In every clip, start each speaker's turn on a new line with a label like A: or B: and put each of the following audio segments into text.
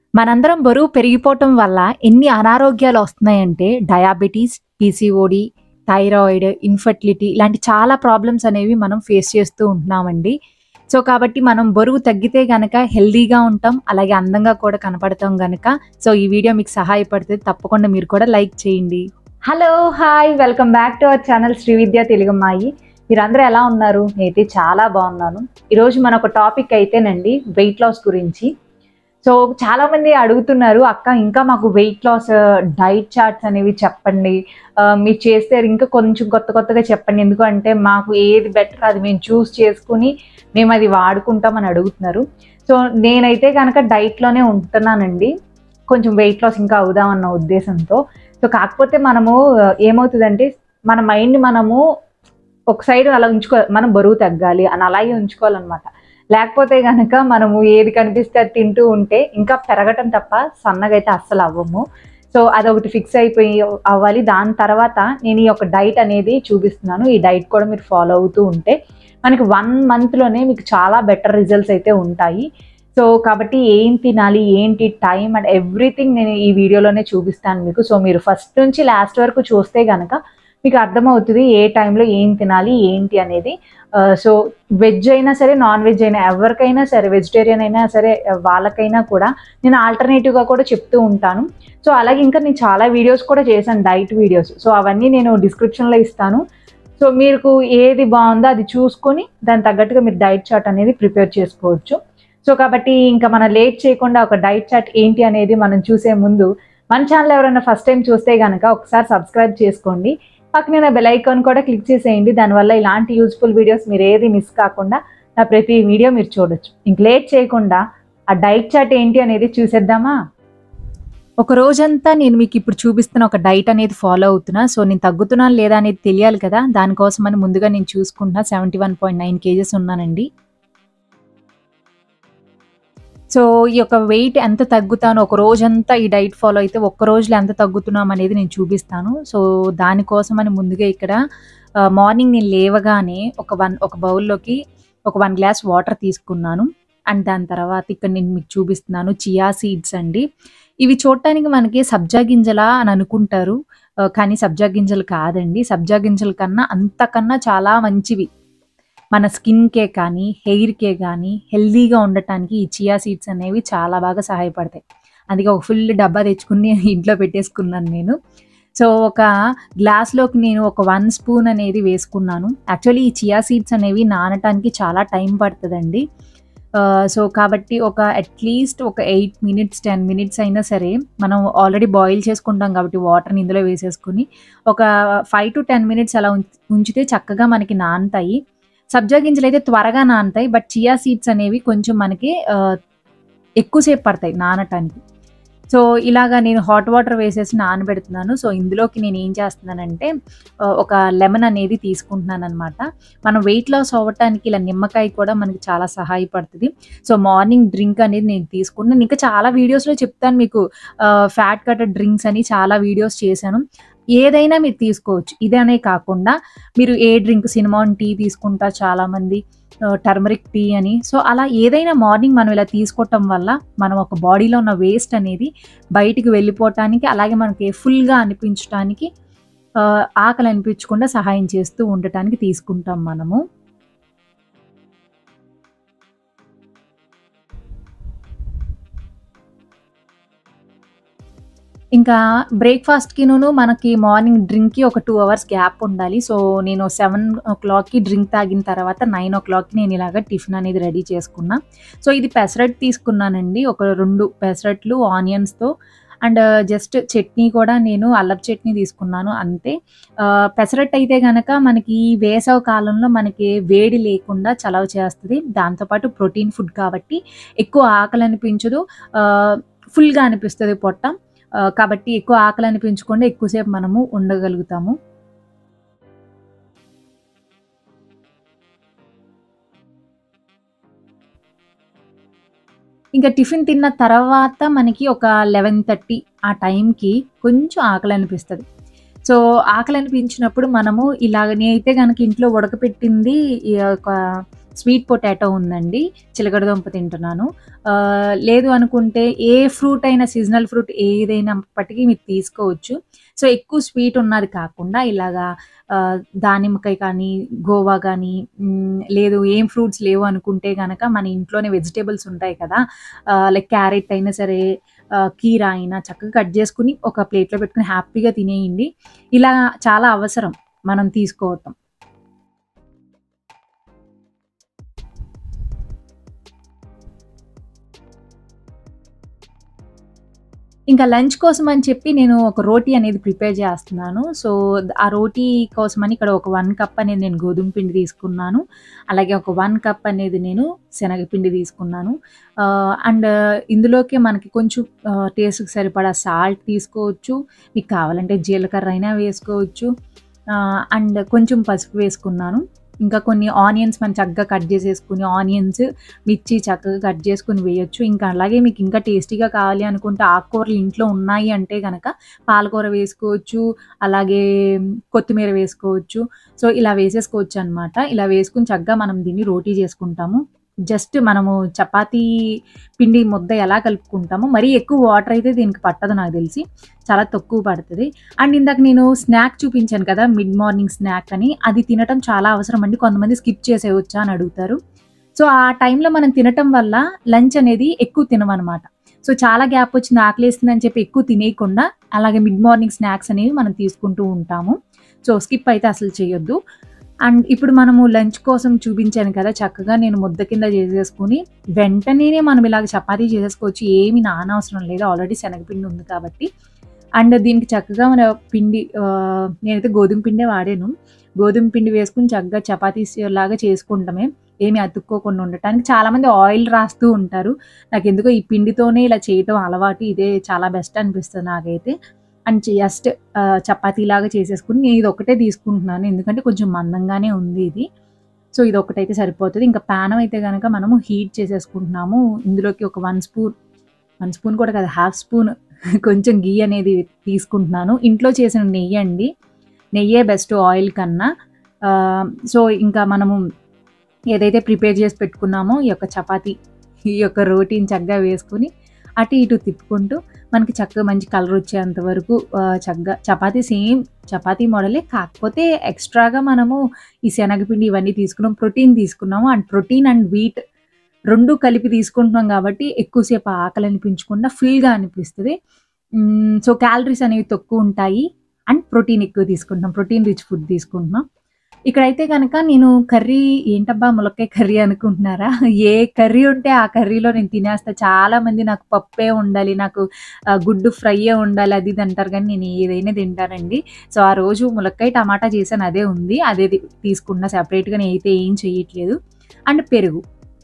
A: మనందరం బరువు పెరిగిపోవటం వల్ల ఎన్ని అనారోగ్యాలు వస్తున్నాయంటే డయాబెటీస్, పీసీఓడి, థైరాయిడ్, ఇన్ఫర్టిలిటీ ఇలాంటి చాలా ప్రాబ్లమ్స్ అనేవి మనం ఫేస్ చేస్తూ ఉంటున్నామండి. సో, కాబట్టి మనం బరువు తగ్గితే గనక హెల్తీగా ఉంటాం. అలాగే అందంగా కూడా కనపడతాం గనక సో, ఈ వీడియో మీకు సహాయపడుతది. తప్పకుండా మీరు కూడా లైక్ చేయండి. Hello! Hi! Welcome back to our channel Srividya తెలుగమ్మాయి. మీరందరూ ఎలా ఉన్నారు? నేనైతే చాలా బాగున్నాను. ఈరోజు మన ఒక టాపిక్ అయితేనండి వెయిట్ లాస్ గురించి. సో, చాలామంది అడుగుతున్నారు, "అక్క ఇంకా మాకు వెయిట్ లాస్ డైట్ చార్ట్స్ అనేవి చెప్పండి. ఆహ్, మీరు చేస్తే ఇంకా కొంచెం కొత్త కొత్తగా చెప్పండి. ఎందుకంటే మాకు ఏది బెటర్ అది మేము చూస్ చేసుకొని మేమది వాడుకుంటాం" అని అడుగుతున్నారు. సో, నేనైతే గనక డైట్‌లోనే ఉంటున్నానండి. కొంచెం వెయిట్ లాస్ ఇంకా అవుదామన్న ఉద్దేశంతో. సో, కాకపోతే మనము ఏమవుతదంటే మన మైండ్‌ని మనము ఒక సైడ్ అలా ఉంచుకో మనం బరువు తగ్గాలి అని అలాగే ఉంచుకోవాలనమాట. లేకపోతే గనక మనము ఏది కనిపిస్తే అది తింటూ ఉంటే ఇంకా పెరగటం తప్ప సన్నగైతే అస్సలు అవ్వము. సో, అదొకటి ఫిక్స్ అయిపోయి అవ్వాలి. దాని తర్వాత నేను ఈ యొక్క డైట్ అనేది చూపిస్తున్నాను. ఈ డైట్ కూడా మీరు ఫాలో అవుతూ ఉంటే మనకి 1 మంత్‌లోనే మీకు చాలా బెటర్ రిజల్ట్స్ అయితే ఉంటాయి. సో, కాబట్టి ఏం తినాలి, ఏంటి టైమ్ అండ్ ఎవ్రీథింగ్ నేను ఈ వీడియోలోనే చూపిస్తాను మీకు. సో, మీరు ఫస్ట్ నుంచి లాస్ట్ వరకు చూస్తే గనక మీకు అర్థమవుతది ఏ టైంలో ఏం తినాలి, ఏంటి అనేది. ఆహ్, సో, వెజ్ అయినా సరే, నాన్ వెజ్ అయినా ఎవరికైనా సరే వెజిటేరియన్ అయినా సరే వాళ్ళకైనా కూడా నేను ఆల్టర్‌నేటివ్‌గా కూడా చెప్తూ ఉంటాను. సో, అలాగే ఇంకా నేను చాలా వీడియోస్ కూడా చేశాను డైట్ వీడియోస్. సో, అవన్నీ నేను డిస్క్రిప్షన్‌లో ఇస్తాను. సో, మీకు ఏది బావుందో అది చూసుకొని దానికి తగ్గట్టుగా మీరు డైట్ చార్ట్ అనేది ప్రిపేర్ చేసుకోవచ్చు. సో, కాబట్టి ఇంకా మనం లేట్ చేయకుండా ఒక డైట్ చార్ట్ ఏంటి అనేది మనం చూసే ముందు మన ఛానల్ ఎవరైనా ఫస్ట్ టైమ్ చూస్తే గనక ఒకసారి సబ్స్క్రైబ్ చేసుకోండి. పక్కనే ఉన్న బెల్ ఐకాన్ కూడా క్లిక్ చేసేయండి. దానివల్ల ఇలాంటి యూజ్‌ఫుల్ వీడియోస్ మీరు ఏది మిస్ కాకుండా నా ప్రతి వీడియో మీరు చూడొచ్చు. ఇంక లేట్ చేయకుండా ఆ డైట్ చార్ట్ ఏంటి అనేది చూసేద్దామా? ఒక రోజంతా నేను మీకు ఇప్పుడు చూపిస్తున్న ఒక డైట్ అనేది ఫాలో అవుతున్నా. సో, నేను తగ్గుతున్నానా లేదా అనేది తెలియాలి కదా! దానికోసమని ముందుగా నేను చూసుకుంటున్నా 71.9 కేజెస్ ఉన్నానండి. సో, ఈ యొక్క వెయిట్ ఎంత తగ్గుతానో ఒక రోజంతా ఈ డైట్ ఫాలో అయితే ఒక్క రోజులో ఎంత తగ్గుతున్నాం అనేది నేను చూపిస్తాను. సో, దానికోసమని ముందుగా ఇక్కడ ఆహ్, మార్నింగ్ నేను లేవగానే ఒక 1 ఒక బౌల్‌లోకి ఒక 1 గ్లాస్ వాటర్ తీసుకున్నాను. అండ్ దాని తర్వాత ఇక్కడ నేను మీకు చూపిస్తున్నాను చియా సీడ్స్ అండి. ఇవి చూడటానికి మనకి సబ్జా గింజలా అని అనుకుంటారు. ఆహ్, కానీ సబ్జా గింజలు కాదండి. సబ్జా గింజల కన్నా అంతకన్నా చాలా మంచివి. మన స్కిన్‌కే కానీ, హెయిర్‌కే గానీ హెల్తీగా ఉండటానికి ఈ చియా సీడ్స్ అనేవి చాలా బాగా సహాయపడతాయి. అందుకే ఒక ఫుల్ డబ్బా తెచ్చుకొని ఇంట్లో పెట్టేసుకున్నాను నేను. సో, ఒక గ్లాస్‌లోకి నేను ఒక 1 స్పూన్ అనేది వేసుకున్నాను. యాక్చువల్లీ ఈ చియా సీడ్స్ అనేవి నానటానికి చాలా టైం పడతదండి. ఆహ్, సో, కాబట్టి ఒక అట్‌లీస్ట్ ఒక 8 మినిట్స్, 10 మినిట్స్ అయినా సరే మనం ఆల్రెడీ బాయిల్ చేసుకుంటాం కాబట్టి వాటర్‌ని ఇందులో వేసేసుకొని ఒక 5-10 మినిట్స్ అలా ఉం ఉంచితే చక్కగా మనకి నానతాయి. సబ్జా గింజలైతే త్వరగా నానతాయి. బట్ చియా సీడ్స్ అనేవి కొంచెం మనకి ఆహ్, ఎక్కువ సేపు పడతాయి నానటానికి. సో, ఇలాగ నేను హాట్ వాటర్ వేసేసి నానబెడుతున్నాను. సో, ఇందులోకి నేను ఏం చేస్తున్నానంటే ఆహ్, ఒక లెమన్ అనేది తీసుకుంటున్నాననమాట. మనం వెయిట్ లాస్ అవ్వటానికి ఇలా నిమ్మకాయ కూడా మనకి చాలా సహాయపడతది. సో, మార్నింగ్ డ్రింక్ అనేది నేను తీసుకుంటున్నాను. ఇంకా చాలా వీడియోస్‌లో చెప్తాను మీకు ఆహ్, ఫ్యాట్ కటర్ డ్రింక్స్ అని చాలా వీడియోస్ చేశాను. ఏదైనా మీరు తీసుకోవచ్చు. ఇదనే కాకుండా మీరు ఏ డ్రింక్ సినమాన్ టీ తీసుకుంటారు చాలామంది. ఆహ్, టర్మరిక్ టీ అని. సో, అలా ఏదైనా మార్నింగ్ మనం ఇలా తీసుకోవటం వల్ల మనం ఒక బాడీలో ఉన్న వేస్ట్ అనేది బయటికి వెళ్ళిపోవటానికి అలాగే మనకి ఫుల్‌గా అనిపించటానికి ఆహ్, ఆకలి అనిపించకుండా సహాయం చేస్తూ ఉండటానికి తీసుకుంటాం మనము. ఇంకా బ్రేక్‌ఫాస్ట్‌కినును మనకి మార్నింగ్ డ్రింక్‌కి ఒక 2 అవర్స్ గ్యాప్ ఉండాలి. సో, నేను 7:00కి డ్రింక్ తాగిన తర్వాత 9:00కి నేను ఇలాగ టిఫిన్ అనేది రెడీ చేసుకున్నా. సో, ఇది పెసరట్టు తీసుకున్నానండి. ఒక 2 పెసరట్లు ఆనియన్స్‌తో అండ్ జస్ట్ చట్నీ కూడా నేను అల్లపు చట్నీ తీసుకున్నాను అంతే. ఆహ్, పెసరట్టు అయితే గనక మనకి వేసవి కాలంలో మనకి వేడి లేకుండా చలవ చేస్తది. దాంతో పాటు ప్రోటీన్ ఫుడ్ కాబట్టి ఎక్కువ ఆకలి అనిపించదు. ఆహ్, ఫుల్‌గా అనిపిస్తది పొట్ట. ఆహ్, కాబట్టి ఎక్కువ ఆకలి అనిపించకుండా ఎక్కువసేపు మనము ఉండగలుగుతాము. ఇంక టిఫిన్ తిన్న తర్వాత మనకి ఒక 11:30 ఆ టైంకి కొంచెం ఆకలనిపిస్తది. సో, ఆకలనిపించినప్పుడు మనము ఇలాగ నేనైతే గనక ఇంట్లో ఉడకపెట్టింది ఈ యొక్క స్వీట్ పొటాటో ఉందండి. చిలకడ దుంప తింటున్నాను. ఆహ్, లేదు అనుకుంటే ఏ ఫ్రూట్ అయినా సీజనల్ ఫ్రూట్ ఏదైనప్పటికీ మీరు తీసుకోవచ్చు. సో, ఎక్కువ స్వీట్ ఉన్నది కాకుండా ఇలాగా ఆహ్, దానిమ్మకాయ కానీ, గోవా గానీ హ్మ్, లేదు ఏం ఫ్రూట్స్ లేవు అనుకుంటే గనక మన ఇంట్లోనే వెజిటబుల్స్ ఉంటాయి కదా! ఆహ్, లైక్ క్యారెట్ అయినా సరే, ఆహ్, కీరా అయినా చక్కగా కట్ చేసుకొని ఒక ప్లేట్‌లో పెట్టుకొని హ్యాపీగా తినేయండి. ఇలా చాలా అవసరం మనం తీసుకోవటం. ఇంకా లంచ్ కోసం అని చెప్పి నేను ఒక రోటీ అనేది ప్రిపేర్ చేస్తున్నాను. సో, ఆ రోటీ కోసమని ఇక్కడ ఒక 1 కప్ అనేది నేను గోధుమ పిండి తీసుకున్నాను. అలాగే ఒక 1 కప్ అనేది నేను శనగపిండి తీసుకున్నాను. ఆహ్, అండ్ ఇందులోకి మనకి కొంచెం ఆహ్, టేస్ట్‌కి సరిపడా సాల్ట్ తీసుకోవచ్చు. మీకు కావాలంటే జీలకర్ర అయినా వేసుకోవచ్చు. ఆహ్, అండ్ కొంచెం పసుపు వేసుకున్నాను. ఇంకా కొన్ని ఆనియన్స్ మనం చక్కగా కట్ చేసేసుకొని ఆనియన్స్, మిర్చి చక్కగా కట్ చేసుకొని వేయొచ్చు. ఇంకా అలాగే మీకు ఇంకా టేస్టీగా కావాలి అనుకుంటే ఆకుకూరలు ఇంట్లో ఉన్నాయి అంటే గనక పాలకూర వేసుకోవచ్చు. అలాగే కొత్తిమీర వేసుకోవచ్చు. సో, ఇలా వేసేసుకోవచ్చనమాట. ఇలా వేసుకొని చక్కగా మనం దీన్ని రోటీ చేసుకుంటాము. జస్ట్ మనము చపాతీ పిండి ముద్ద ఎలా కలుపుకుంటామో మరీ ఎక్కువ వాటర్ అయితే దీనికి పట్టదు నాకు తెలిసి. చాలా తక్కువ పడతది. అండ్ ఇందాక నేను స్నాక్ చూపించాను కదా! మిడ్ మార్నింగ్ స్నాక్ అని. అది తినటం చాలా అవసరం అండి. కొంతమంది స్కిప్ చేసేయొచ్చా అని అడుగుతారు. సో, ఆ టైంలో మనం తినటం వల్ల లంచ్ అనేది ఎక్కువ తినమనమాట. సో, చాలా గ్యాప్ వచ్చింది ఆకలేస్తుందని చెప్పి ఎక్కువ తినేయకుండా అలాగే మిడ్ మార్నింగ్ స్నాక్స్ అనేవి మనం తీసుకుంటూ ఉంటాము. సో, స్కిప్ అయితే అసలు చేయొద్దు. అండ్ ఇప్పుడు మనము లంచ్ కోసం చూపించాను కదా! చక్కగా నేను ముద్ద కింద చేసేసుకొని వెంటనేనే మనం ఇలాగ చపాతీ చేసేసుకోవచ్చు. ఏమి నానవసరం లేదు. ఆల్రెడీ శనగపిండి ఉంది కాబట్టి. అండ్ దీనికి చక్కగా మన పిండి ఆహ్, నేనైతే గోధుమ పిండే వాడాను. గోధుమ పిండి వేసుకొని చక్కగా చపాతీస్ లాగా చేసుకుంటమే. ఏమి అతుక్కోకుండా ఉండటానికి. చాలామంది ఆయిల్ రాస్తూ ఉంటారు. నాకెందుకో ఈ పిండితోనే ఇలా చేయటం అలవాటు. ఇదే చాలా బెస్ట్ అనిపిస్తది నాకైతే. అండ్ జస్ట్ ఆహ్, చపాతీలాగా చేసేసుకొని నేను ఇదొక్కటే తీసుకుంటున్నాను. ఎందుకంటే కొంచెం మందంగానే ఉంది ఇది. సో, ఇదొక్కటైతే సరిపోతది. ఇంకా పానం అయితే గనక మనము హీట్ చేసేసుకుంటున్నాము. ఇందులోకి ఒక 1 స్పూన్ 1 స్పూన్ కూడా కాదు హాఫ్ స్పూన్ కొంచెం ఘీ అనేది తీసుకుంటున్నాను. ఇంట్లో చేసిన నెయ్యండి. నెయ్యే బెస్ట్ ఆయిల్ కన్నా. ఆహ్, సో, ఇంకా మనము ఏదైతే ప్రిపేర్ చేసి పెట్టుకున్నామో ఈ యొక్క చపాతీ, ఈ యొక్క రోటీని చక్కగా వేసుకొని అటు ఇటు తిప్పుకుంటూ మనకి చక్కగా మంచి కలర్ వచ్చేంత వరకు ఆహ్, చక్కగా చపాతీ సేమ్ చపాతీ మోడలే కాకపోతే ఎక్స్‌ట్రాగా మనము ఈ శనగపిండి ఇవన్నీ తీసుకున్నాం. ప్రోటీన్ తీసుకున్నాము. అండ్ ప్రోటీన్ అండ్ వీట్ 2 కలిపి తీసుకుంటున్నాం కాబట్టి ఎక్కువ సేపు ఆకలి అనిపించకుండా ఫుల్‌గా అనిపిస్తది. హ్మ్. సో, క్యాలరీస్ అనేవి తక్కువుంటాయి. అండ్ ప్రోటీన్ ఎక్కువ తీసుకుంటున్నాం. ప్రోటీన్ రిచ్ ఫుడ్ తీసుకుంటున్నాం. ఇక్కడైతే గనక నేను కర్రీ ఏంటబ్బా! ములక్కాయ కర్రీ అనుకుంటున్నారా? ఏ కర్రీ ఉంటే ఆ కర్రీలో నేను తినేస్తా. చాలామంది నాకు పప్పే ఉండాలి. నాకు ఆహ్, గుడ్డు ఫ్రైయే ఉండాలి. అది ఇది అంటారు గానీ నేను ఏదైనా తింటానండి. సో, ఆ రోజు ములక్కాయ టమాటా చేశాను అదే ఉంది. అదే తి తీసుకున్నా సెపరేట్‌గా నేనైతే ఏం చేయట్లేదు. అండ్ పెరుగు.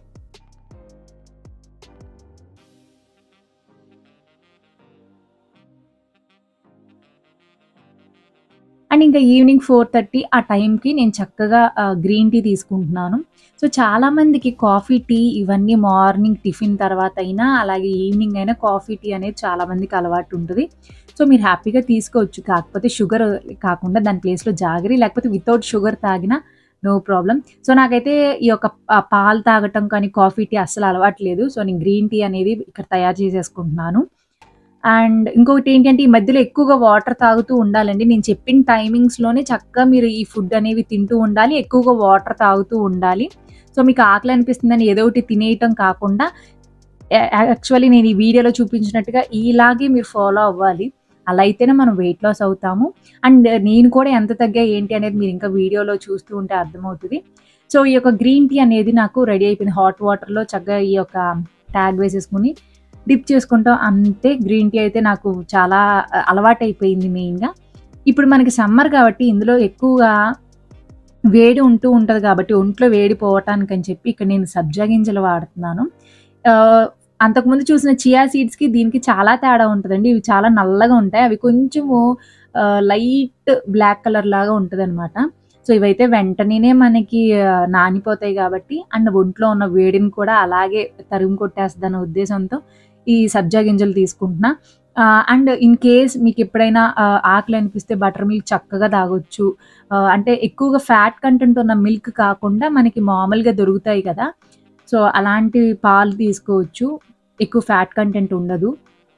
A: అండ్ ఇంకా ఈవినింగ్ 4:30 ఆ టైంకి నేను చక్కగా ఆహ్, గ్రీన్ టీ తీసుకుంటున్నాను. సో, చాలామందికి కాఫీ, టీ ఇవన్నీ మార్నింగ్ టిఫిన్ తర్వాత అయినా, అలాగే ఈవినింగ్ అయినా కాఫీ, టీ అనేది చాలా మందికి అలవాటు ఉంటది. సో, మీరు హ్యాపీగా తీసుకోవచ్చు. కాకపోతే షుగర్ కాకుండా దాని ప్లేస్‌లో జాగరీ లేకపోతే వితౌట్ షుగర్ తాగినా నో ప్రాబ్లమ్. సో, నాకైతే ఈ యొక్క ఆహ్, పాలు తాగటం కానీ, కాఫీ, టీ అస్సలు అలవాటు లేదు. సో, నేను గ్రీన్ టీ అనేది ఇక్కడ తయారు చేసేసుకుంటున్నాను. అండ్ ఇంకొకటి ఏంటంటే ఈ మధ్యలో ఎక్కువగా వాటర్ తాగుతూ ఉండాలండి. నేను చెప్పిన టైమింగ్స్‌లోనే చక్కగా మీరు ఈ ఫుడ్ అనేవి తింటూ ఉండాలి. ఎక్కువగా వాటర్ తాగుతూ ఉండాలి. సో, మీకు ఆకలి అనిపిస్తుందని ఏదో ఒకటి తినేయటం కాకుండా యా యాక్చువల్లీ నేను ఈ వీడియోలో చూపించినట్టుగా ఇలాగే మీరు ఫాలో అవ్వాలి. అలా అయితేనే మనం వెయిట్ లాస్ అవుతాము. అండ్ నేను కూడా ఎంత తగ్గా ఏంటి అనేది మీరు ఇంకా వీడియోలో చూస్తూ ఉంటే అర్థమవుతది. సో, ఈ యొక్క గ్రీన్ టీ అనేది నాకు రెడీ అయిపోయింది. హాట్ వాటర్‌లో చక్కగా ఈ యొక్క ట్యాగ్ వేసేసుకొని డిప్ చేసుకుంటాం అంతే. గ్రీన్ టీ అయితే నాకు చాలా ఆహ్, అలవాటయిపోయింది మెయిన్‌గా. ఇప్పుడు మనకి సమ్మర్ కాబట్టి ఇందులో ఎక్కువగా వేడి ఉంటూ ఉంటది కాబట్టి ఒంట్లో వేడి పోవటానికని చెప్పి ఇక్కడ నేను సబ్జా గింజలు వాడుతున్నాను. ఆహ్, అంతకుముందు చూసిన చియా సీడ్స్‌కి దీనికి చాలా తేడా ఉంటదండి. ఇవి చాలా నల్లగా ఉంటాయి. అవి కొంచెము ఆహ్, లైట్ బ్లాక్ కలర్ లాగా ఉంటదనమాట. సో, ఇవైతే వెంటనేనే మనకి ఆహ్, నానిపోతాయి కాబట్టి అండ్ ఒంట్లో ఉన్న వేడిని కూడా అలాగే తరిమి కొట్టేస్తదన్న ఉద్దేశంతో ఈ సబ్జా గింజలు తీసుకుంటున్నా. అండ్ ఇన్ కేస్ మీకు ఎప్పుడైనా ఆహ్, ఆకలి అనిపిస్తే బటర్ మిల్క్ చక్కగా తాగొచ్చు. ఆహ్, అంటే ఎక్కువగా ఫ్యాట్ కంటెంట్ ఉన్న మిల్క్ కాకుండా మనకి మామూలుగా దొరుకుతాయి కదా! సో, అలాంటి పాలు తీసుకోవచ్చు. ఎక్కువ ఫ్యాట్ కంటెంట్ ఉండదు.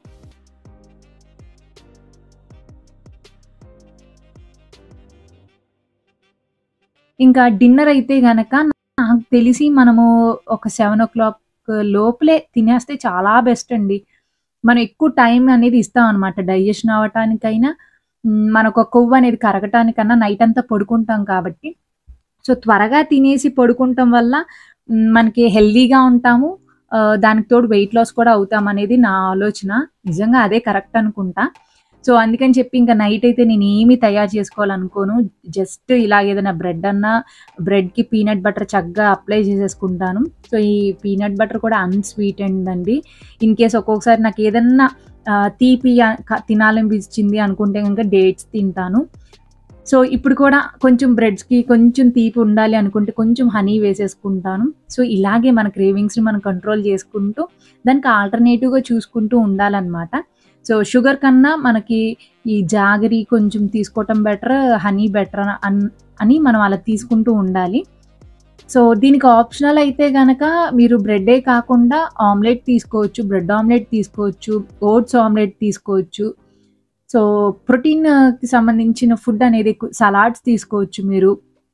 A: ఇంకా డిన్నర్ అయితే గనక నాకు తెలిసి మనము ఒక 7:00 లోపలే తినేస్తే చాలా బెస్ట్ అండి. మనం ఎక్కువ టైం అనేది ఇస్తామనమాట. డైజెషన్ అవ్వటానికైనా, హ్మ్, మనకు కొవ్వు అనేది కరగటానికన్నా నైట్ అంతా పడుకుంటాం కాబట్టి, సో, త్వరగా తినేసి పడుకుంటం వల్ల హ్మ్, మనకి హెల్తీగా ఉంటాము. ఆహ్, దానికి తోడు వెయిట్ లాస్ కూడా అవుతామనేది నా ఆలోచన. నిజంగా అదే కరెక్ట్ అనుకుంటా. సో, అందుకని చెప్పి ఇంక నైట్ అయితే నేనేమి తయారు చేసుకోవాలనుకోను. జస్ట్ ఇలా ఏదైనా బ్రెడ్ అన్నా, బ్రెడ్‌కి పీనట్ బటర్ చక్కగా అప్లై చేసేసుకుంటాను. సో, ఈ పీనట్ బటర్ కూడా అన్‌స్వీటెన్డ్ అండి. ఇన్ కేస్ ఒక్కొక్కసారి నాకేదన్నా ఆహ్, తీపి ఆహ్, క తినాలనిపించింది అనుకుంటే గనుక డేట్స్ తింటాను. సో, ఇప్పుడు కూడా కొంచెం బ్రెడ్స్‌కి కొంచెం తీపి ఉండాలి అనుకుంటే కొంచెం హనీ వేసేసుకుంటాను. సో, ఇలాగే మన క్రేవింగ్స్‌ని మనం కంట్రోల్ చేసుకుంటూ, దానికి ఆల్టర్‌నేటివ్‌గా చూసుకుంటూ ఉండాలనమాట. సో, షుగర్ కన్నా మనకి ఈ జాగరీ కొంచెం తీసుకోవటం బెటర్. హనీ బెటర్ అన్ అని మనం అలా తీసుకుంటూ ఉండాలి. సో, దీనికి ఆప్షనల్ అయితే గనక మీరు బ్రెడ్డే కాకుండా ఆమ్లెట్ తీసుకోవచ్చు. బ్రెడ్ ఆమ్లెట్ తీసుకోవచ్చు. ఓట్స్ ఆమ్లెట్ తీసుకోవచ్చు. సో, ప్రోటీన్‌కి సంబంధించిన ఫుడ్ అనేది ఎక్కువ సలాడ్స్ తీసుకోవచ్చు మీరు.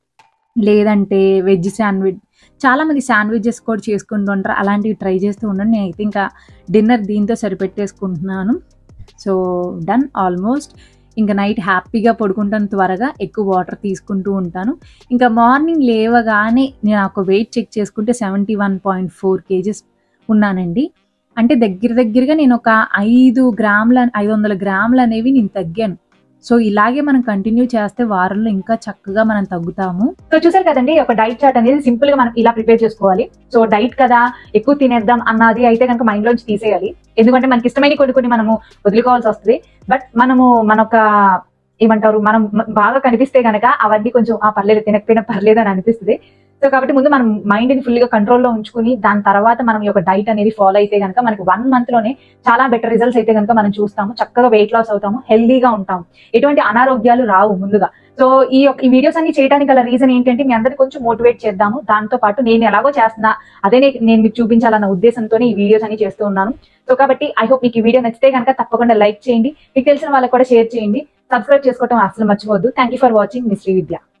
A: లేదంటే వెజ్ శాండ్‌విచ్ చాలామంది శాండ్‌విచెస్ కూడా చేసుకుంటూ ఉంటారు. అలాంటివి ట్రై చేస్తూ ఉండండి. నేనైతే ఇంకా డిన్నర్ దీంతో సరిపెట్టేసుకుంటున్నాను. So, done almost. ఇంక నైట్ హ్యాపీగా పడుకుంటాను త్వరగా. ఎక్కువ వాటర్ తీసుకుంటూ ఉంటాను. ఇంకా మార్నింగ్ లేవగానే నేను ఒక వెయిట్ చెక్ చేసుకుంటే 71.4 కేజీస్ ఉన్నానండి. అంటే దగ్గర దగ్గరగా నేనొక 5 గ్రాముల 500 గ్రాములనేవి నేను తగ్గాను. సో, ఇలాగే మనం కంటిన్యూ చేస్తే వారంలో ఇంకా చక్కగా మనం తగ్గుతాము.
B: సో చూసారు కదండి ఒక డైట్ చార్ట్ అనేది సింపుల్ గా మనం ఇలా ప్రిపేర్ చేసుకోవాలి సో డైట్ కదా ఎక్కువ తినేద్దాం అన్నది అయితే కనుక మైండ్ లోంచి తీసేయాలి ఎందుకంటే మనకి ఇష్టమైన కొన్ని కొన్ని మనము వదులుకోవాల్సి వస్తుంది బట్ మనము మనొక ఏమంటారు మనం మ- బాగా కనిపిస్తే గనక అవన్నీ కొంచెం ఆ పర్లేదు తినకపోయినా పర్లేదు అని అనిపిస్తుంది సో కాబట్టి ముందు మనం మైండ్ ని ఫుల్ గా కంట్రోల్లో ఉంచుకుని దాని తర్వాత మనం ఈ యొక్క డైట్ అనేది ఫాలో అయితే గనక మనకి వన్ మంత్ లోనే చాలా బెటర్ రిజల్ట్స్ అయితే కనుక మనం చూస్తాము చక్కగా వెయిట్ లాస్ అవుతాము హెల్దీగా ఉంటాము ఎటువంటి అనారోగ్యాలు రావు ముందుగా సో ఈ యొక్క ఈ వీడియోస్ అన్ని చేయడానికి గల రీజన్ ఏంటంటే మీ అందరికి కొంచెం మోటివేట్ చేద్దాము దాంతో పాటు నేను ఎలాగో చేస్తున్నా అదే నే- నేను మీకు చూపించాలన్న ఉద్దేశంతోనే ఈ వీడియోస్ అన్ని చేస్తూ ఉన్నాను సో కాబట్టి ఐ హోప్ మీకు ఈ వీడియో నచ్చితే కనుక తప్పకుండా లైక్ చేయండి మీకు తెలిసిన వాళ్ళకి కూడా షేర్ చేయండి సబ్స్క్రైబ్ చేసుకోవడం అసలు మర్చిపోవద్దు thank you for watching miss Sri Vidya